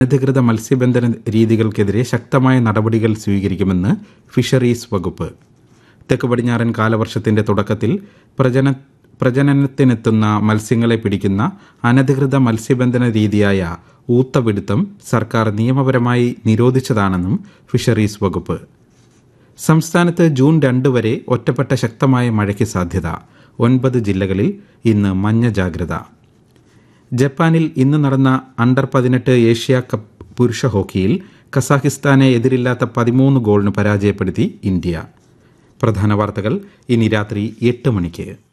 അനധികൃത മത്സ്യബന്ധന രീതികൾക്കെതിരെ ശക്തമായ നടപടികൾ സ്വീകരിക്കുമെന്ന് ഫിഷറീസ് വകുപ്പ് തെക്ക് പടിഞ്ഞാറൻ കാലവർഷത്തിന്റെ തുടക്കത്തിൽ പ്രജന പ്രജനനത്തിനെത്തുന്ന മത്സ്യങ്ങളെ പിടിക്കുന്ന അനധികൃത മത്സ്യബന്ധന രീതിയായ ഊത്തപിടുത്തം സർക്കാർ നിയമപരമായി നിരോധിച്ചതാണെന്നും ഫിഷറീസ് വകുപ്പ് സംസ്ഥാനത്ത് ജൂൺ രണ്ട് വരെ ഒറ്റപ്പെട്ട ശക്തമായ മഴയ്ക്ക് സാധ്യത ഒൻപത് ജില്ലകളിൽ ഇന്ന് മഞ്ഞ ജാഗ്രത ജപ്പാനിൽ ഇന്ന് നടന്ന അണ്ടർ പതിനെട്ട് ഏഷ്യ കപ്പ് പുരുഷ ഹോക്കിയിൽ കസാഖിസ്ഥാനെ എതിരില്ലാത്ത പതിമൂന്ന് ഗോളിന് പരാജയപ്പെടുത്തി ഇന്ത്യ പ്രധാന വാർത്തകൾ ഇനി രാത്രി എട്ട് മണിക്ക്